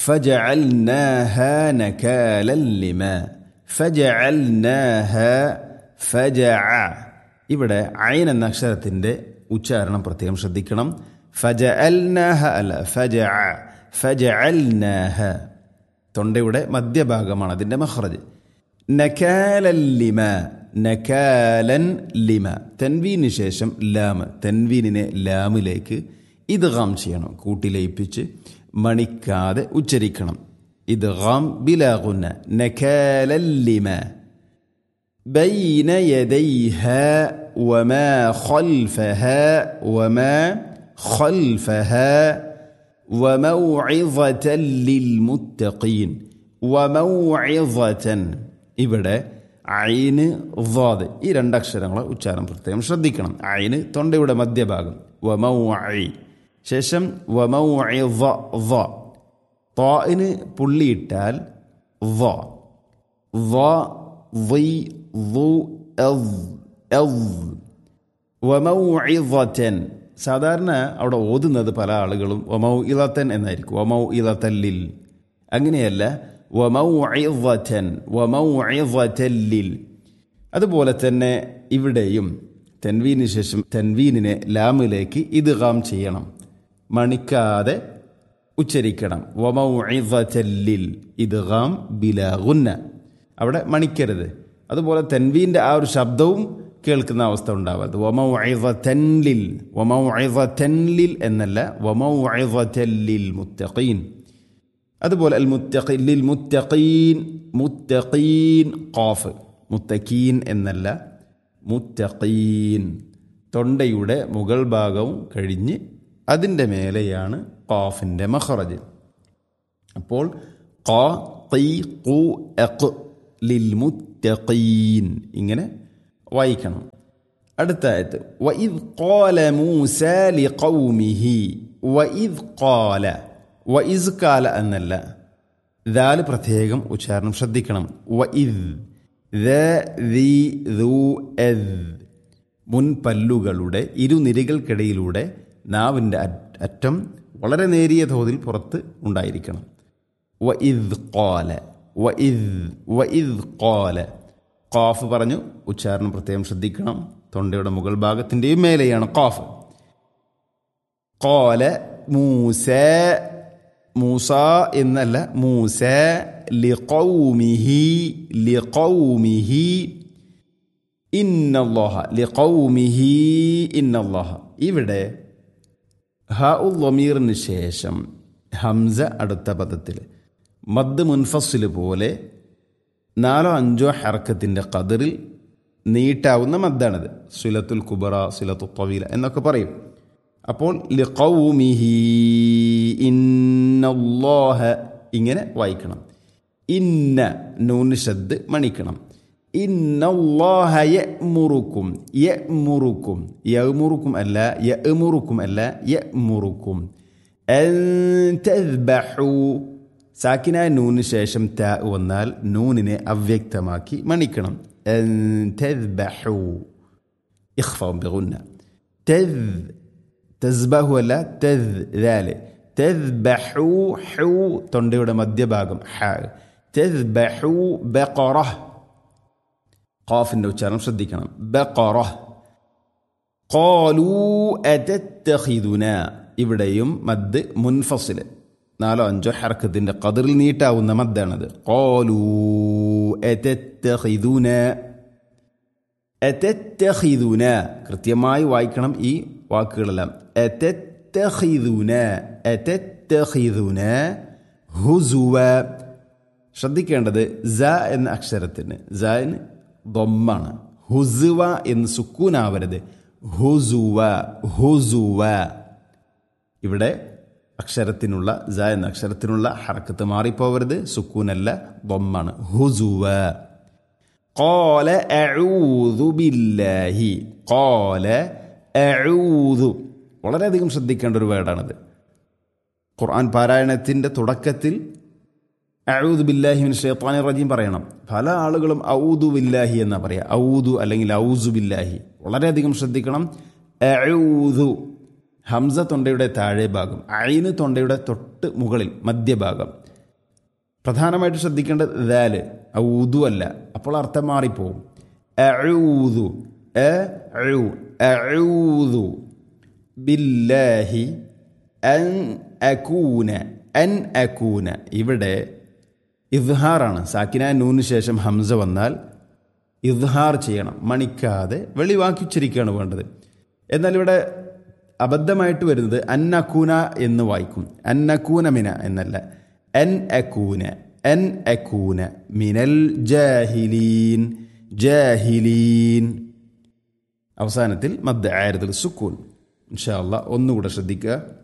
فجعلناها نكالا لما فجعلناها فجع ഇവിടെ ഐൻ എന്ന അക്ഷരത്തിന്റെ ഉച്ചാരണം പ്രത്യേകം ശ്രദ്ധിക്കണം ഫജഅൽനാഹ അല്ല ഫജ ഫജഅൽനാഹ തൊണ്ടയുടെ മധ്യഭാഗമാണ് അതിന്റെ മഹ്റജ് നകാലൻ ലിമ നകാലൻ ലിമ തൻവീന് ശേഷം ലാമ് തൻവീനിനെ ലാമിലേക്ക് ഇദ്ഗാം ചെയ്യണം കൂട്ടിലയിപ്പിച്ച് മണിക്കാതെ ഉച്ചരിക്കണം ഇദ്ഗാം ബിലാഗുന്ന നകാലൻ ലിമ بين يديها وما خلفها وما خلفها وموعظة للمتقين وموعظة ഇവിടെ ഐന് വാദ് ഈ രണ്ടക്ഷരങ്ങളെ ഉച്ചാരണം പ്രത്യേകം ശ്രദ്ധിക്കണം ഐന് തൊണ്ടയുടെ മധ്യഭാഗം വമൗ ഐ ശേഷം വമൗ ന് പുള്ളിയിട്ടാൽ വ വ ضي ضو أض أض വമൗഇദത്തൻ സാധാരണ അവിടെ ഓതുന്നത് പല ആളുകളും വമൗ ഇലത്തൻ എന്നായിരിക്കും വമൗ ഇലത്തല്ലിൽ അങ്ങനെയല്ല വമൗ ഇവത്തൻ വമൗ ഇവത്തല്ലിൽ അതുപോലെ തന്നെ ഇവിടെയും തെൻവീന് ശേഷം തെൻവീനിനെ ലാമിലേക്ക് ഇദ്ഗാം ചെയ്യണം മണിക്കാതെ ഉച്ചരിക്കണം വമൗ ഇവത്തല്ലിൽ ഇദ്ഗാം ബിലാഗുന്ന അവിടെ മണിക്കരുത് അതുപോലെ തെൻവീൻ്റെ ആ ഒരു ശബ്ദവും കേൾക്കുന്ന അവസ്ഥ ഉണ്ടാവരുത് വമൗഇദത്തൻലിൽ വമൗഇദത്തൻലിൽ എന്നല്ല വമൗഇദത്തല്ലിൽ മുത്തഖീൻ അതുപോലെ അൽ മുത്തഖീൻ ലിൽ മുത്തഖീൻ മുത്തഖീൻ ഖാഫ് മുത്തഖീൻ എന്നല്ല മുത്തഖീൻ തൊണ്ടയുടെ മുകൾ ഭാഗവും കഴിഞ്ഞ് അതിൻ്റെ മേലെയാണ് ഖാഫിൻ്റെ മഖറജ് അപ്പോൾ ഖ ഖീ ഖു അഖ് ലിൽ മുത്തഖീൻ ഇങ്ങനെ വായിക്കണം അടുത്ത ആയത്ത് വഇദ് ഖാല മൂസ ലിഖൗമിഹി വഇദ് ഖാല വഇസ് ഖാല എന്നല്ല ദാല് പ്രത്യേകം ഉച്ചാരണം ശ്രദ്ധിക്കണം വഇദ് ദ ദി ദു എദ് മുൻപല്ലുകളുടെ ഇരുനിരകൾക്കിടയിലൂടെ നാവിൻ്റെ അറ്റം വളരെ നേരിയ തോതിൽ പുറത്ത് ഉണ്ടായിരിക്കണം വഇദ് ഖാല വഇദ് വഇദ് ഖാല ഖാഫ് പറഞ്ഞു ഉച്ചാരണം പ്രത്യേകം ശ്രദ്ധിക്കണം തൊണ്ടയുടെ മുകൾ ഭാഗത്തിൻ്റെയും മേലെയാണ് ഖാഫ് ഖാല മൂസ മൂസ എന്നല്ല മൂസ ലിഖൗമിഹി ലിഖൗമിഹി ഇന്നല്ലാഹ ലിഖൗമിഹി ഇന്നല്ലാഹ ഇവിടെ ഹ ഉൽ ലമീറിന് ശേഷം ഹംസ അടുത്ത പദത്തിൽ മദ് മുൻഫസിൽ പോലെ നാലോ അഞ്ചോ ഹർക്കത്തിൻ്റെ കതിറിൽ നീട്ടാവുന്ന മദ്ദാണിത് സുലത്തുൽ കുബറ സുലത്തു തവീല എന്നൊക്കെ പറയും അപ്പോൾ ലിഖൗമിഹി ഇന്നല്ലാഹ ഇങ്ങനെ വായിക്കണം ഇന്ന നൂന് ശബ്ദ് മണിക്കണം ഇന്നല്ലാഹ യഅ്മുറുക്കും യഅ്മുറുക്കും യഅ്മുറുക്കും അല്ല യഅ്മുറുക്കും അല്ല യഅ്മുറുക്കും അൻ തദ്ബഹു സാക്കിനായ നൂന് ശേഷം ത വന്നാൽ നൂനിനെ അവ്യക്തമാക്കി മണിക്കണം തദ്ബഹു ഇഖ്ഫാം ബിഗുന്ന തദ് തസ്ബഹു അല്ല തദ് ദാല് തദ്ബഹു ഹു തൊണ്ടയുടെ മധ്യഭാഗം ഹ തദ്ബഹു ബഖറഹ് ഖാഫിന്റെ ഉച്ചാരണം ശ്രദ്ധിക്കണം ബഖറഹ് ഖാലൂ അതത്തഖിദുന ഇവിടെയും മദ് മുൻഫസില് നാലോ അഞ്ചോ ഹർക്കത്തിന്റെ കതിറിൽ നീട്ടാവുന്ന മദ്ദാണത് ഖാലൂ അതത്തഖിദുന അതത്തഖിദുന കൃത്യമായി വായിക്കണം ഈ വാക്കുകളെല്ലാം അതത്തഖിദുന അതത്തഖിദുന ഹുസുവ ശ്രദ്ധിക്കേണ്ടത് സ എന്ന അക്ഷരത്തിന് സന് ദൊമ്മാണ് ഹുസുവ എന്ന് സുക്കൂനാവരുത് ഹുസുവ ഹുസുവ ഇവിടെ അക്ഷരത്തിനുള്ള സ എന്ന അക്ഷരത്തിനുള്ള ഹറക്കത്ത് മാറിപ്പോവരുത് സുക്കൂനല്ല ദൊമ്മാണ് ഹുസുവ قال أعوذ بالله قال أعوذ വളരെയധികം ശ്രദ്ധിക്കേണ്ട ഒരു വേർഡാണിത് ഖുർആൻ പാരായണത്തിൻ്റെ തുടക്കത്തിൽ അഊദു ബില്ലാഹി മിൻ ഷൈത്താനി റജീം പറയണം പല ആളുകളും ഔദു ബില്ലാഹി എന്നാ പറയുക ഔദു അല്ലെങ്കിൽ ഔസു ബില്ലാഹി വളരെയധികം ശ്രദ്ധിക്കണം അഊദു ഹംസ തൊണ്ടയുടെ താഴെ ഭാഗം ഐന് തൊണ്ടയുടെ തൊട്ട് മുകളിൽ മധ്യഭാഗം പ്രധാനമായിട്ട് ശ്രദ്ധിക്കേണ്ടത് ദാല് ഊതു അല്ല അപ്പോൾ അർത്ഥം മാറിപ്പോവും അഊദു അഊദു ബില്ലാഹി അൻ അകൂന അൻ അകൂന ഇവിടെ ഇദ്ഹാറാണ് സാക്കിന നൂന് ശേഷം ഹംസ വന്നാൽ ഇദ്ഹാർ ചെയ്യണം മണിക്കാതെ വെളിവാക്കിച്ചിരിക്കുകയാണ് വേണ്ടത് എന്നാൽ ഇവിടെ അബദ്ധമായിട്ട് വരുന്നത് അന്നക്കൂന എന്ന് വായിക്കും അന്നക്കൂന മിന എന്നല്ല അൻ അക്കൂന അൻ അക്കൂന മിനൽ ജാഹിലീൻ ജാഹിലീൻ അവസാനത്തിൽ മദ് ആയതിൽ സുക്കൂൻ ഇൻഷാ അള്ളാഹ് ഒന്നുകൂടെ ശ്രദ്ധിക്കുക